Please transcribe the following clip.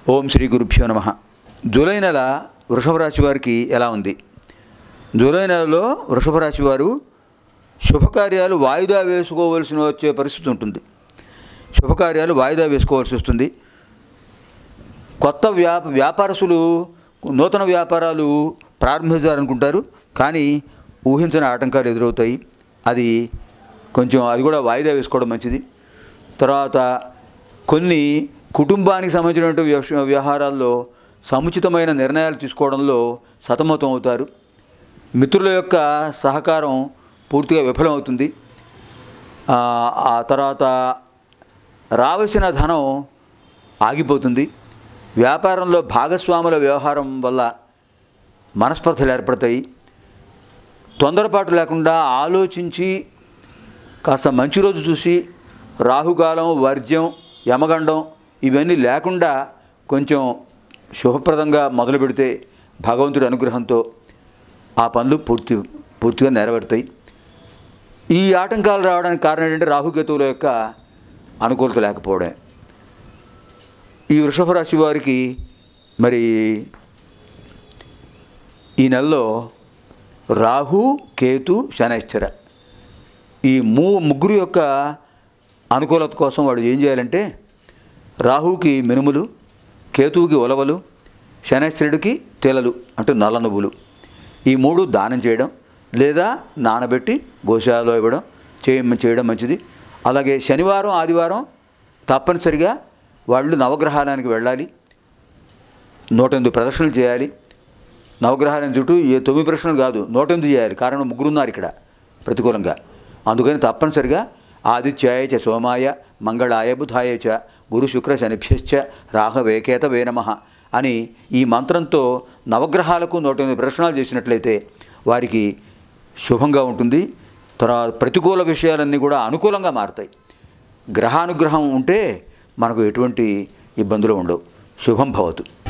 ఓం శ్రీ గురుభ్యో నమ జూలై నెల వృషభ రాశి వారికి ఎలా ఉంది జూలై నెలలో వృషభ రాశి వారు శుభకార్యాలు వాయిదా వేసుకోవలసిన వచ్చే పరిస్థితి ఉంటుంది శుభకార్యాలు వాయిదా వేసుకోవాల్సి వస్తుంది కొత్త వ్యాప వ్యాపారస్తులు నూతన వ్యాపారాలు ప్రారంభించాలనుకుంటారు కానీ ఊహించని ఆటంకాలు ఎదురవుతాయి అది కొంచెం అది కూడా వాయిదా వేసుకోవడం మంచిది తర్వాత కొన్ని కుటుంబానికి సంబంధించినటువంటి వ్యవహ- వ్యవహారాల్లో సముచితమైన నిర్ణయాలు తీసుకోవడంలో సతమతం అవుతారు మిత్రుల యొక్క సహకారం పూర్తిగా విఫలమవుతుంది ఆ ఆ తర్వాత రావలసిన ధనం ఆగిపోతుంది వ్యాపారంలో భాగస్వాముల వ్యవహారం వల్ల మనస్పర్ధలు ఏర్పడతాయి తొందరపాటు లేకుండా ఆలోచించి కాస్త మంచి రోజు చూసి రాహుకాలం వర్జ్యం యమగండం ఇవన్నీ లేకుండా కొంచెం శుభప్రదంగా మొదలు పెడితే భగవంతుడి అనుగ్రహంతో ఆ పనులు పూర్తి పూర్తిగా నెరవేరుతాయి ఈ ఆటంకాలు రావడానికి కారణం ఏంటంటే రాహుకేతువుల యొక్క అనుకూలత లేకపోవడమే ఈ వృషభ రాశి వారికి మరి ఈ నెలలో రాహు కేతు శనైశ్చర ఈ మూ ముగ్గురు యొక్క అనుకూలత కోసం వాడు ఏం చేయాలంటే రాహుకి మినుములు కేతువుకి ఉలవలు శనైశ్వరుడికి తెలలు అంటే నల్ల నువ్వులు ఈ మూడు దానం చేయడం లేదా నానబెట్టి గోశాలలో ఇవ్వడం చేయ చేయడం మంచిది అలాగే శనివారం ఆదివారం తప్పనిసరిగా వాళ్ళు నవగ్రహాలయానికి వెళ్ళాలి నూట ఎనిమిది ప్రదర్శనలు చేయాలి నవగ్రహాలను చుట్టూ ఏ తొమ్మిది ప్రశ్నలు కాదు నూట ఎనిమిది చేయాలి కారణం ముగ్గురు ఉన్నారు ఇక్కడ ప్రతికూలంగా అందుకని తప్పనిసరిగా ఆదిత్యాయ చ సోమాయ మంగళాయ బుధాయ చ గురు శుక్ర శనిభ్యశ్చ రాహవేకేత వే నమః అని ఈ మంత్రంతో నవగ్రహాలకు నూట ఎనిమిది ప్రశ్నలు చేసినట్లయితే వారికి శుభంగా ఉంటుంది తర్వాత ప్రతికూల విషయాలన్నీ కూడా అనుకూలంగా మారుతాయి గ్రహానుగ్రహం ఉంటే మనకు ఎటువంటి ఇబ్బందులు ఉండవు శుభం భవతు